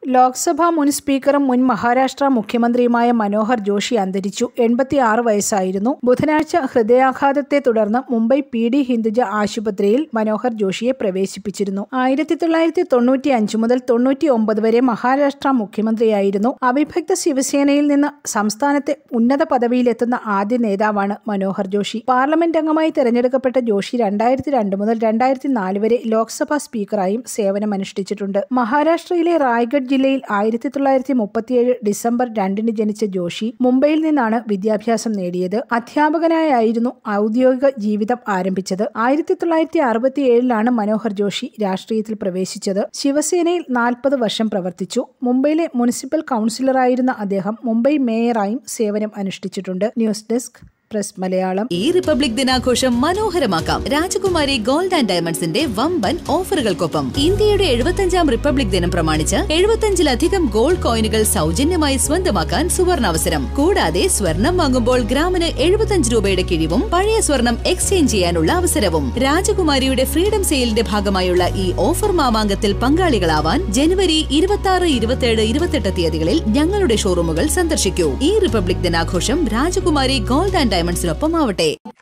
ലോക്സഭാ മുൻ സ്പീക്കറും മുൻ മഹാരാഷ്ട്ര മുഖ്യമന്ത്രിയുമായ മനോഹർ ജോഷി അന്തരിച്ചു എൺപത്തിയാറ് വയസ്സായിരുന്നു ബുധനാഴ്ച ഹൃദയാഘാതത്തെ തുടർന്ന് മുംബൈ പി ഡി ഹിന്ദുജ ആശുപത്രിയിൽ മനോഹർ ജോഷിയെ പ്രവേശിപ്പിച്ചിരുന്നു ആയിരത്തി തൊള്ളായിരത്തി തൊണ്ണൂറ്റി അഞ്ച് മുതൽ തൊണ്ണൂറ്റി ഒമ്പത് വരെ മഹാരാഷ്ട്ര മുഖ്യമന്ത്രിയായിരുന്നു അവിഭക്ത ശിവസേനയിൽ നിന്ന് സംസ്ഥാനത്തെ ഉന്നത പദവിയിലെത്തുന്ന ആദ്യ നേതാവാണ് മനോഹർ ജോഷി പാർലമെന്റ് അംഗമായി തെരഞ്ഞെടുക്കപ്പെട്ട ജോഷി രണ്ടായിരത്തി രണ്ട് മുതൽ രണ്ടായിരത്തി നാല് വരെ ലോക്സഭാ സ്പീക്കറായും സേവനമനുഷ്ഠിച്ചിട്ടുണ്ട് മഹാരാഷ്ട്രയിലെ റായ്ഗഡ് ജില്ലയിൽ ആയിരത്തി തൊള്ളായിരത്തി മുപ്പത്തിയേഴ് ഡിസംബർ രണ്ടിന് ജനിച്ച ജോഷി മുംബൈയിൽ നിന്നാണ് വിദ്യാഭ്യാസം നേടിയത് അധ്യാപകനായായിരുന്നു ഔദ്യോഗിക ജീവിതം ആരംഭിച്ചത് ആയിരത്തി തൊള്ളായിരത്തി അറുപത്തിയേഴിലാണ് മനോഹർ ജോഷി രാഷ്ട്രീയത്തിൽ പ്രവേശിച്ചത് ശിവസേനയിൽ നാൽപ്പത് വർഷം പ്രവർത്തിച്ചു മുംബൈയിലെ മുനിസിപ്പൽ കൗൺസിലറായിരുന്ന അദ്ദേഹം മുംബൈ മേയറായും സേവനം അനുഷ്ഠിച്ചിട്ടുണ്ട് ന്യൂസ് ഡെസ്ക് പ്രസ് മലയാളം ഈ റിപ്പബ്ലിക് ദിനാഘോഷം മനോഹരമാക്കാം രാജകുമാരി ഗോൾഡ് ആൻഡ് ഡയമണ്ട്സിന്റെ വമ്പൻ ഓഫറുകൾക്കൊപ്പം ഇന്ത്യയുടെ എഴുപത്തഞ്ചാം റിപ്പബ്ലിക് ദിനം പ്രമാണിച്ച് എഴുപത്തഞ്ചിലധികം ഗോൾഡ് കോയിനുകൾ സൗജന്യമായി സ്വന്തമാക്കാൻ സുവർണാവസരം കൂടാതെ സ്വർണം വാങ്ങുമ്പോൾ ഗ്രാമിന് എഴുപത്തഞ്ച് രൂപയുടെ കിഴിവും പഴയ സ്വർണം എക്സ്ചേഞ്ച് ചെയ്യാനുള്ള അവസരവും രാജകുമാരിയുടെ ഫ്രീഡം സെയിലിന്റെ ഭാഗമായുള്ള ഈ ഓഫർ മാമാങ്കത്തിൽ പങ്കാളികളാവാൻ ജനുവരി ഇരുപത്തി ആറ് ഇരുപത്തിയേഴ് ഇരുപത്തെട്ട് തീയതികളിൽ ഞങ്ങളുടെ ഷോറൂമുകൾ സന്ദർശിക്കൂ ഈ റിപ്പബ്ലിക് ദിനാഘോഷം രാജകുമാരി ഗോൾഡ് ആൻഡ് ഡയമണ്ട്സിനൊപ്പം ആവട്ടെ